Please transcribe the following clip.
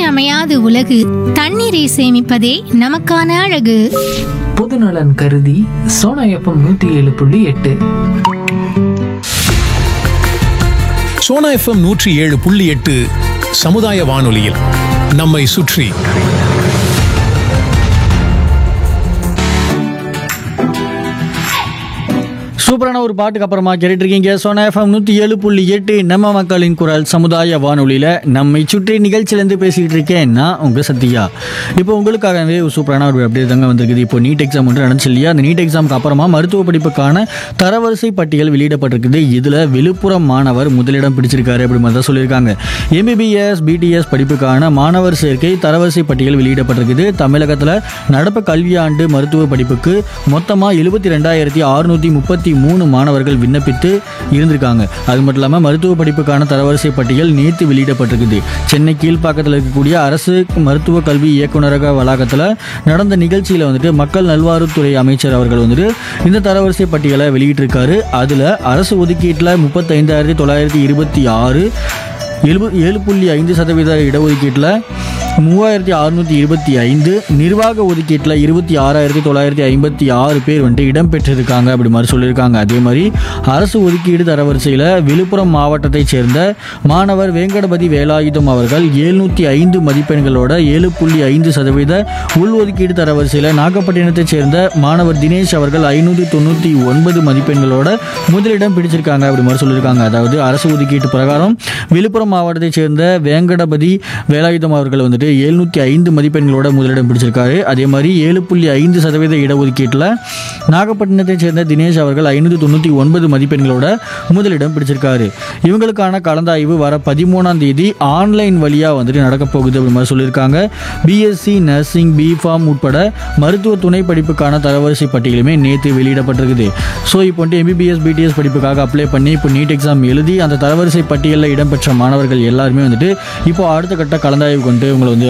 இன்றியமையாத உலகு தண்ணீரை சேமிப்பதே நமக்கான அழகு பொதுநலன் கருதி சோனா எஃப்எம் நூத்தி ஏழு புள்ளி எட்டு சோனா எஃப்எம் நூற்றி ஏழு புள்ளி எட்டு சமுதாய வானொலியில் நம்மை சுற்றி சூப்பரான ஒரு பாட்டுக்கு அப்புறமா கேட்டுட்டு இருக்கீங்க சோனா எஃப்எம் நூற்றி ஏழு புள்ளி எட்டு நம்ம மக்களின் குரல் சமுதாய வானொலியில் நம்மை சுற்றி நிகழ்ச்சியிலேருந்து பேசிக்கிட்டு இருக்கேன் நான் உங்கள் சத்யா இப்போ உங்களுக்காகவே ஒரு சூப்பரான ஒரு அப்டேட் தாங்க வந்திருக்குது இப்போ நீட் எக்ஸாம் ஒன்று நடந்துச்சு இல்லையா அந்த நீட் எக்ஸாமுக்கு அப்புறமா மருத்துவ படிப்புக்கான தரவரிசை பட்டியல் வெளியிடப்பட்டிருக்குது இதில் விழுப்புரம் மாணவர் முதலிடம் பிடிச்சிருக்காரு அப்படி மாதிரி தான் சொல்லியிருக்காங்க எம்பிபிஎஸ் பிடிஎஸ் படிப்புக்கான மாணவர் சேர்க்கை தரவரிசை பட்டியல் வெளியிடப்பட்டிருக்குது தமிழகத்தில் நடப்பு கல்வியாண்டு மருத்துவ படிப்புக்கு மொத்தமாக எழுபத்தி ரெண்டாயிரத்தி அறுநூற்றி முப்பத்தி மூணு மாணவர்கள் விண்ணப்பித்து இருந்திருக்காங்க அது மட்டும் இல்லாமல் மருத்துவ படிப்புக்கான தரவரிசை பட்டியல் நேற்று வெளியிடப்பட்டிருக்குது சென்னை கீழ்ப்பாக்கத்தில் இருக்கக்கூடிய அரசு மருத்துவ கல்வி இயக்குநரக வளாகத்தில் நடந்த நிகழ்ச்சியில் வந்துட்டு மக்கள் நல்வாழ்வுத்துறை அமைச்சர் அவர்கள் வந்துட்டு இந்த தரவரிசை பட்டியலை வெளியிட்டிருக்காரு அதில் அரசு ஒதுக்கீட்டில் முப்பத்தைந்தாயிரத்தி தொள்ளாயிரத்தி இருபத்தி ஆறு எழுப ஏழு புள்ளி ஐந்து சதவீத இடஒதுக்கீட்டில் மூவாயிரத்தி அறுநூற்றி இருபத்தி ஐந்து நிர்வாக ஒதுக்கீட்டில் இருபத்தி ஆறாயிரத்தி தொள்ளாயிரத்தி ஐம்பத்தி ஆறு பேர் வந்துட்டு இடம்பெற்றிருக்காங்க அப்படி மாதிரி சொல்லியிருக்காங்க அதே மாதிரி அரசு ஒதுக்கீடு தரவரிசையில் விழுப்புரம் மாவட்டத்தைச் சேர்ந்த மாணவர் வேங்கடபதி வேலாயுதம் அவர்கள் எழுநூற்றி ஐந்து மதிப்பெண்களோட ஏழு புள்ளி ஐந்து சதவீத உள்ஒதுக்கீடு தரவரிசையில் நாகப்பட்டினத்தைச் சேர்ந்த மாணவர் தினேஷ் அவர்கள் ஐநூற்றி தொண்ணூற்றி ஒன்பது மதிப்பெண்களோட முதலிடம் பிடிச்சிருக்காங்க அப்படி மாதிரி சொல்லியிருக்காங்க அதாவது அரசு ஒதுக்கீட்டு பிரகாரம் விழுப்புரம் மாவட்டத்தைச் சேர்ந்த வேங்கடபதி வேலாயுதம் அவர்கள் வந்துட்டு எழுநூற்றி ஐந்து மதிப்பெண்களோட முதலிடம் பிடிச்சிருக்காரு அதே மாதிரி ஏழு புள்ளி ஐந்து சதவீத இடஒதுக்கீட்டில் நாகப்பட்டினத்தைச் சேர்ந்த தினேஷ் அவர்கள் ஐநூற்றி தொண்ணூற்றி ஒன்பது மதிப்பெண்களோட முதலிடம் பிடிச்சிருக்காரு இவங்களுக்கான கலந்தாய்வு வர பதிமூணாம் தேதி ஆன்லைன் வழியாக வந்துட்டு நடக்க போகுது அப்படி மாதிரி சொல்லியிருக்காங்க பிஎஸ்சி நர்சிங் பிஃபார்ம் உட்பட மருத்துவ துணை படிப்புக்கான தரவரிசை பட்டியலுமே நேற்று வெளியிடப்பட்டிருக்குது ஸோ இப்போ வந்துட்டு எம்பிபிஎஸ் பிடிஎஸ் படிப்புக்காக அப்ளை பண்ணி இப்போ நீட் எக்ஸாம் எழுதி அந்த தரவரிசை பட்டியலில் இடம்பெற்ற மாணவர்கள் எல்லாருமே வந்துட்டு இப்போ அடுத்த கட்ட கலந்தாய்வு கொண்டு உங்களை